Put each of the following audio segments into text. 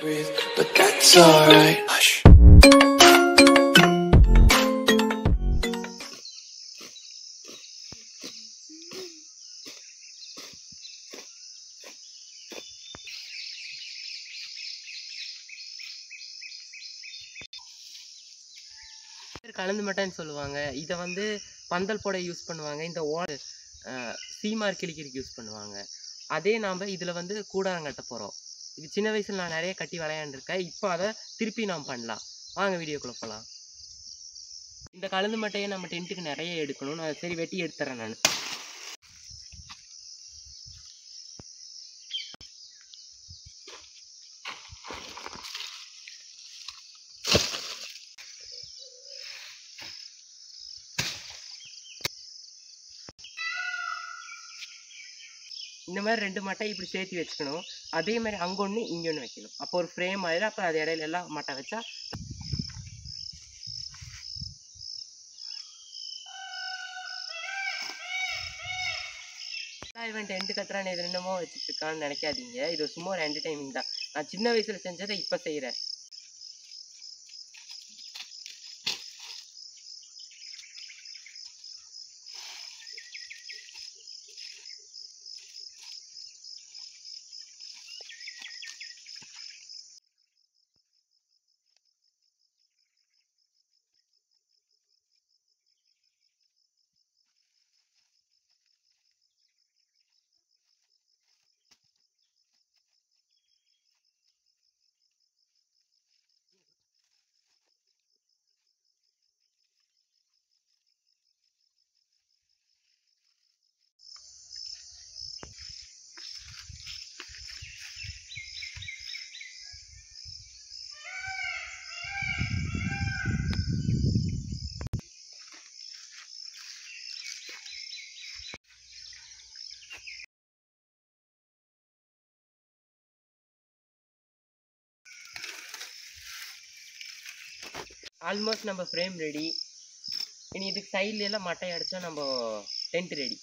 breathe, but that's alright. Hush. பேர் கலந்து மட்டைன்னு சொல்லுவாங்க இதை வந்து பந்தல் போட யூஸ் பண்ணுவாங்க இந்த ஓ சீமார் கிளிக்கிறதுக்கு யூஸ் பண்ணுவாங்க அதே நாம் இதில் வந்து கூடாரம் கட்ட போகிறோம் இது சின்ன வயசில் நான் நிறைய கட்டி விளையாண்டுருக்கேன் இப்போ அதை திருப்பி நாம் பண்ணலாம் வாங்க வீடியோக்குள்ளே போகலாம் இந்த கலந்து மட்டையை நம்ம டென்ட்டுக்கு நிறைய எடுக்கணும் நான் சரி வெட்டி எடுத்துறேன் நான் இந்த மாதிரி ரெண்டு மட்டை இப்படி சேர்த்து வச்சுக்கணும் அதே மாதிரி அங்கே ஒன்று இங்கே ஒன்று வைக்கணும் அப்போ ஒரு ஃப்ரேம் ஆயிடும் அப்போ அது இடையில எல்லாம் மட்டை வச்சா இவன் டென்ட் கட்டுறான் இது என்னமோ வச்சுட்டு இருக்கான்னு நினைக்காதீங்க இது சும்மா ஒரு என்டர்டைன்மெண்ட் தான் நான் சின்ன வயசுல செஞ்சதை இப்போ செய்கிறேன் ஆல்மோஸ்ட் நம்ம ஃப்ரேம் ரெடி இனி இதுக்கு சைட்ல எல்லாம் மட்டை அடிச்சா நம்ம டென்ட் ரெடி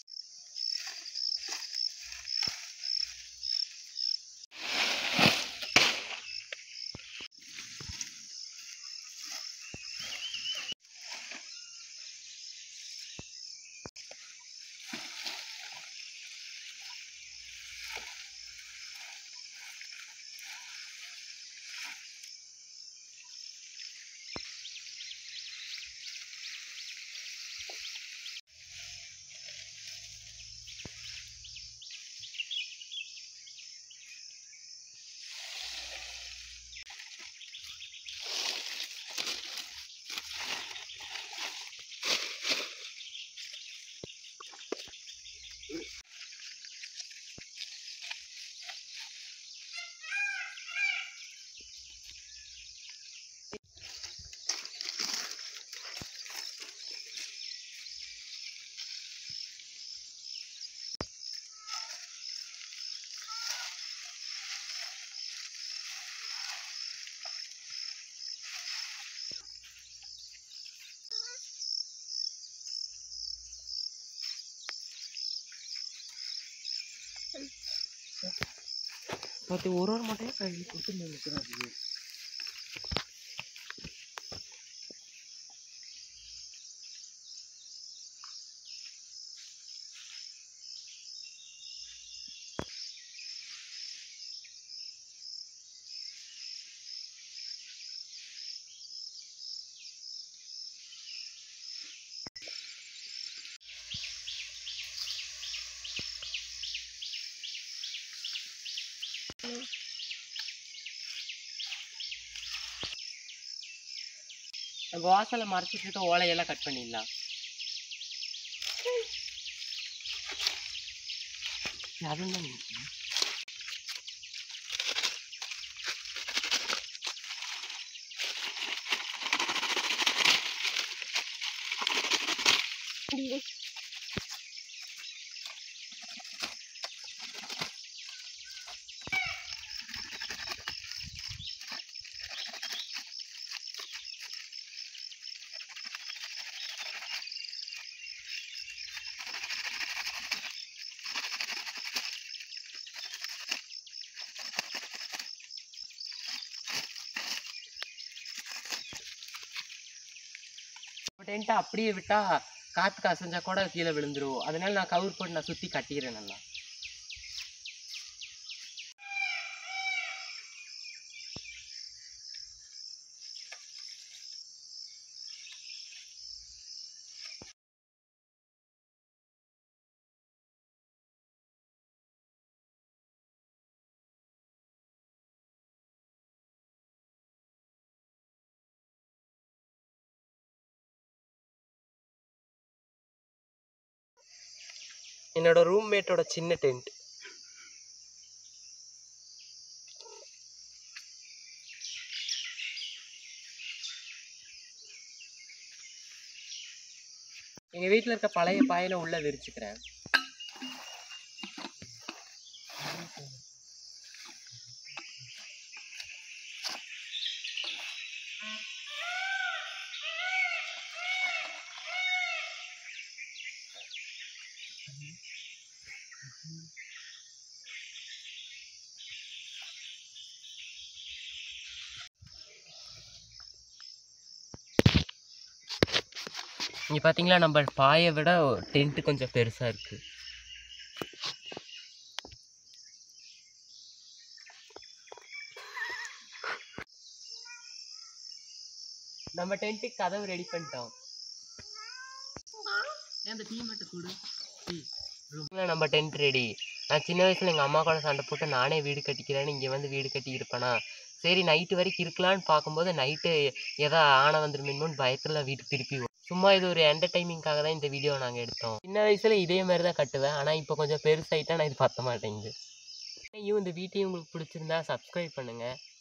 பத்து ஒரு ஒரு மட்டையும் கழுவி கொடுத்து நிற்கிறாரு நம்ம வாசலை மறைச்சிட்டு இருக்க ஓலையெல்லாம் கட் பண்ணிடலாம் அதுதான் டென்ட்டை அப்படியே விட்டா காற்றுக்கு அசைஞ்சா கூட கீழே விழுந்துரும் அதனால நான் கவர் போட்டு நான் சுற்றி கட்டிக்கிறேன் நல்லா என்னோட ரூம்மேட்டோட சின்ன டென்ட் எங்க வீட்ல இருக்க பழைய பாயில உள்ள விரிச்சுக்கிறேன் இங்க பாத்தீங்களா நம்ம பாயை விட டென்ட் கொஞ்சம் பெருசா இருக்கு நம்ம டென்ட்டுக்கு கதவு ரெடி பண்ணிட்டோம் அந்த டீ மட்டும் கொடு நம்ம டென்ட் ரெடி நான் சின்ன வயசுல எங்க அம்மா கூட சண்டை போட்டு நானே வீடு கட்டிக்கிறேன்னு இங்க வந்து வீடு கட்டி இருப்பேனா சரி நைட்டு வரைக்கும் இருக்கலான்னு பார்க்கும்போது நைட்டு ஏதோ ஆன வந்துருமேன்னு பயத்துல வீட்டுக்கு திருப்பி வரும். சும்மா இது ஒரு என்டர்டைமிங்காக தான் இந்த வீடியோ நாங்க எடுத்தோம் சின்ன வயசுல இதே மாதிரி தான் கட்டுவேன் ஆனா இப்போ கொஞ்சம் பெருசாயிட்டா நான் இது பத்த மாட்டேங்குது இந்த வீட்டையும் உங்களுக்கு பிடிச்சிருந்தா சப்ஸ்கிரைப் பண்ணுங்க